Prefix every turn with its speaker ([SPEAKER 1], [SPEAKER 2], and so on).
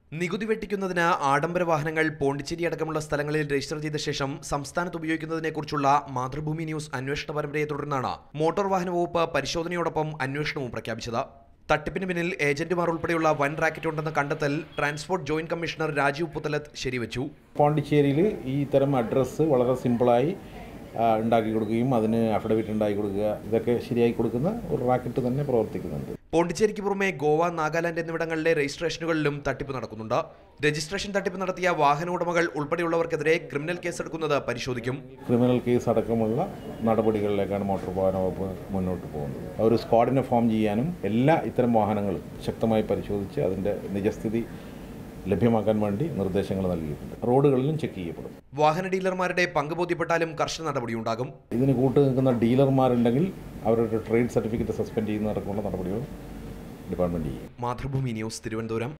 [SPEAKER 1] നികുതി വെട്ടിക്കുന്നതിന് ആഡംബര വാഹനങ്ങൾ പോണ്ടിച്ചേരി അടക്കമുള്ള സ്ഥലങ്ങളിൽ രജിസ്റ്റർ ചെയ്ത ശേഷം സംസ്ഥാനത്ത് ഉപയോഗിക്കുന്നതിനെക്കുറിച്ചുള്ള മാതൃഭൂമി ന്യൂസ് അന്വേഷണ പരമ്പരയെ തുടർന്നാണ് മോട്ടോർ വാഹന വകുപ്പ് പരിശോധനയോടൊപ്പം അന്വേഷണവും പ്രഖ്യാപിച്ചത് തട്ടിപ്പിന് പിന്നിൽ ഏജന്റുമാർ ഉൾപ്പെടെയുള്ള വൻ റാക്കറ്റ് ഉണ്ടെന്ന കണ്ടെത്തൽ transport joint commissioner Rajeev Puthalath ശരിവച്ചു
[SPEAKER 2] പോണ്ടിച്ചേരിയിൽ ഈ ഇത്തരം അഡ്രസ്സ് വളരെ സിമ്പിളായി ആ, ഉണ്ടാക്കി കൊടുക്കുകയും അതിന് അഫിഡവിറ്റ് ഉണ്ടാക്കി കൊടുക്കുക ഇതൊക്കെ ശരിയായി കൊടുക്കുന്ന ഒരു റാക്കറ്റ് തന്നെ പ്രവർത്തിക്കുന്നുണ്ട്
[SPEAKER 1] പോണ്ടിച്ചേരിക്ക് പുറമെ ഗോവ നാഗാലാൻഡ് എന്നിവിടങ്ങളിലെ രജിസ്ട്രേഷനുകളിലും തട്ടിപ്പ് നടക്കുന്നുണ്ട് രജിസ്ട്രേഷൻ തട്ടിപ്പ് നടത്തിയ വാഹന ഉടമകൾ ഉൾപ്പെടെയുള്ളവർക്കെതിരെ ക്രിമിനൽ കേസെടുക്കുന്നത് പരിശോധിക്കും
[SPEAKER 2] ക്രിമിനൽ കേസ് അടക്കമുള്ള നടപടികളിലേക്കാണ് മോട്ടോർ വാഹന വകുപ്പ് മുന്നോട്ട് പോകുന്നത് ഒരു സ്ക്വാഡിനെ ഫോം ചെയ്യാനും എല്ലാ ഇത്തരം വാഹനങ്ങളും ശക്തമായി പരിശോധിച്ച് അതിൻ്റെ നിജസ്ഥിതി ലഭ്യമാക്കാൻ വേണ്ടി നിർദ്ദേശങ്ങൾ നൽകിയിട്ടുണ്ട് റോഡുകളിലും ചെക്ക് ചെയ്യപ്പെടും
[SPEAKER 1] വാഹന ഡീലർമാരുടെ പങ്ക് ബോധ്യപ്പെട്ടാലും കർശന നടപടിയുണ്ടാകും
[SPEAKER 2] ഇതിന് കൂട്ട് നിൽക്കുന്ന ഡീലർമാരുണ്ടെങ്കിൽ അവരുടെ ട്രേഡ് സർട്ടിഫിക്കറ്റ് സസ്പെൻഡ് ചെയ്യുന്നതടക്കമുള്ള നടപടികൾ ഡിപ്പാർട്ട്മെൻറ്റ് ചെയ്യും
[SPEAKER 1] മാതൃഭൂമി ന്യൂസ് തിരുവനന്തപുരം